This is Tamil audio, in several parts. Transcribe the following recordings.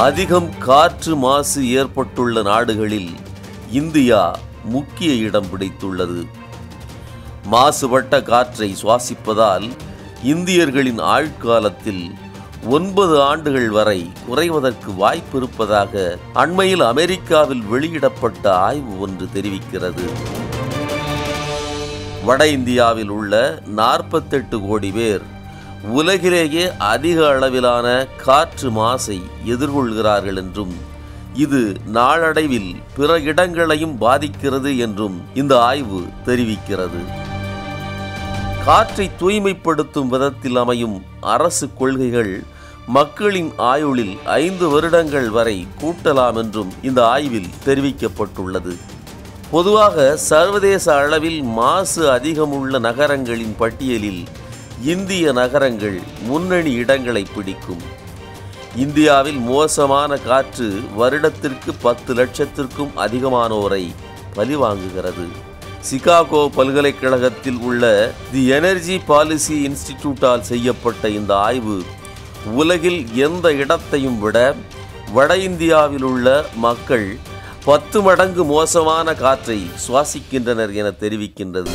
அதிகம் காற்று மாசு ஏற்பட்டுள்ள நாடுகளில் இந்தியா முக்கிய இடம் பிடித்துள்ளது மாசுபட்ட காற்றை சுவாசிப்பதால் இந்தியர்களின் ஆழ்காலத்தில் ஒன்பது ஆண்டுகள் வரை குறைவதற்கு வாய்ப்பு இருப்பதாக அண்மையில் அமெரிக்காவில் வெளியிடப்பட்ட ஆய்வு ஒன்று தெரிவிக்கிறது வட இந்தியாவில் உள்ள நாற்பத்தெட்டு கோடி பேர் உலகிலேயே அதிக அளவிலான காற்று மாசை எதிர்கொள்கிறார்கள் என்றும் இது நாளடைவில் பிற இடங்களையும் பாதிக்கிறது என்றும் இந்த ஆய்வு தெரிவிக்கிறது காற்றை தூய்மைப்படுத்தும் விதத்தில் அமையும் அரசு கொள்கைகள் மக்களின் ஆயுளில் ஐந்து வருடங்கள் வரை கூட்டலாம் என்றும் இந்த ஆய்வில் தெரிவிக்கப்பட்டுள்ளது பொதுவாக சர்வதேச அளவில் மாசு அதிகமுள்ள நகரங்களின் பட்டியலில் இந்திய நகரங்கள் முன்னணி இடங்களை பிடிக்கும் இந்தியாவில் மோசமான காற்று வருடத்திற்கு பத்து லட்சத்திற்கும் அதிகமானோரை பலிவாங்குகிறது சிகாகோ பல்கலைக்கழகத்தில் உள்ள தி எனர்ஜி பாலிசி இன்ஸ்டிடியூட்டால் செய்யப்பட்ட இந்த ஆய்வு உலகில் எந்த இடத்தையும் விட வட இந்தியாவில் உள்ள மக்கள் பத்து மடங்கு மோசமான காற்றை சுவாசிக்கின்றனர் என தெரிவிக்கின்றது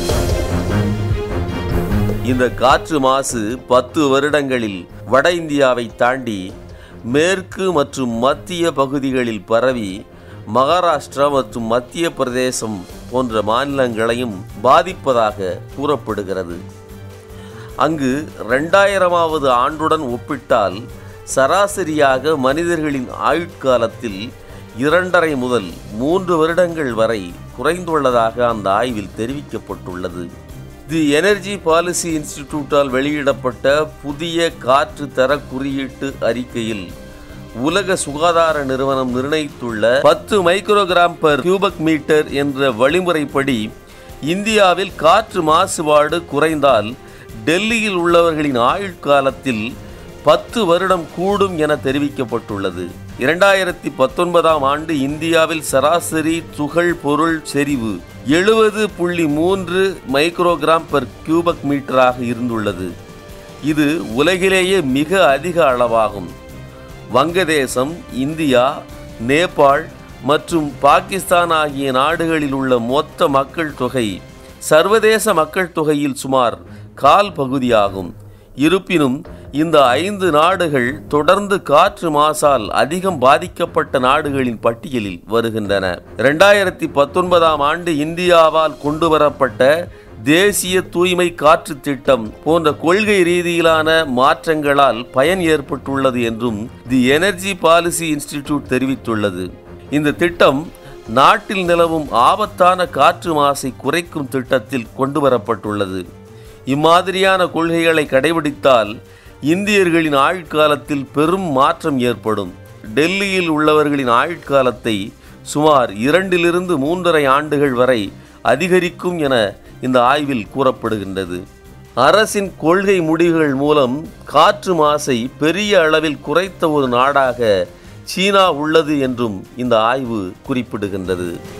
இந்த காற்று மாசு பத்து வருடங்களில் வட இந்தியாவை தாண்டி மேற்கு மற்றும் மத்திய பகுதிகளில் பரவி மகாராஷ்டிரா மற்றும் மத்திய பிரதேசம் போன்ற மாநிலங்களையும் பாதிப்பதாக கூறப்படுகிறது அங்கு ரெண்டாயிரமாவது ஆண்டுடன் ஒப்பிட்டால் சராசரியாக மனிதர்களின் ஆயுட்காலத்தில் இரண்டரை முதல் மூன்று வருடங்கள் வரை குறைந்துள்ளதாக அந்த ஆய்வில் தெரிவிக்கப்பட்டுள்ளது தி எனர்ஜி பாலிசி இன்ஸ்டிடியூட்டால் வெளியிடப்பட்ட புதிய காற்று தர குறியீட்டு அறிக்கையில் உலக சுகாதார நிறுவனம் நிர்ணயித்துள்ள பத்து மைக்ரோகிராம் பர் கியூபக் மீட்டர் என்ற வழிமுறைப்படி இந்தியாவில் காற்று மாசுபாடு குறைந்தால் டெல்லியில் உள்ளவர்களின் ஆயுட்காலத்தில் பத்து வருடம் கூடும் என தெரிவிக்கப்பட்டுள்ளது இரண்டாயிரத்தி பத்தொன்பதாம் ஆண்டு இந்தியாவில் சராசரி துகள் பொருள் செறிவு எழுபது புள்ளி மூன்று மைக்ரோகிராம் பெர் கியூபக் மீட்டராக இருந்துள்ளது இது உலகிலேயே மிக அதிக அளவாகும் வங்கதேசம் இந்தியா நேபாள் மற்றும் பாகிஸ்தான் ஆகிய நாடுகளில் உள்ள மொத்த மக்கள் தொகை சர்வதேச மக்கள் தொகையில் சுமார் கால் பகுதியாகும் இருப்பினும் இந்த ஐந்து நாடுகள் தொடர்ந்து காற்று மாசால் அதிகம் பாதிக்கப்பட்ட நாடுகளின் பட்டியலில் வருகின்றன இரண்டாயிரத்தி பத்தொன்பதாம் ஆண்டு இந்தியாவால் கொண்டுவரப்பட்ட தேசிய தூய்மை காற்று திட்டம் போன்ற கொள்கை ரீதியிலான மாற்றங்களால் பயன் ஏற்பட்டுள்ளது என்றும் தி எனர்ஜி பாலிசி இன்ஸ்டிடியூட் தெரிவித்துள்ளது இந்த திட்டம் நாட்டில் நிலவும் ஆபத்தான காற்று மாசை குறைக்கும் திட்டத்தில் கொண்டுவரப்பட்டுள்ளது இம்மாதிரியான கொள்கைகளை கடைபிடித்தால் இந்தியர்களின் ஆயுட்காலத்தில் பெரும் மாற்றம் ஏற்படும் டெல்லியில் உள்ளவர்களின் ஆயுட்காலத்தை சுமார் இரண்டிலிருந்து மூன்றரை ஆண்டுகள் வரை அதிகரிக்கும் என இந்த ஆய்வில் கூறப்படுகின்றது அரசின் கொள்கை முடிவுகள் மூலம் காற்று மாசை பெரிய அளவில் குறைத்த ஒரு நாடாக சீனா உள்ளது என்றும் இந்த ஆய்வு குறிப்பிடுகின்றது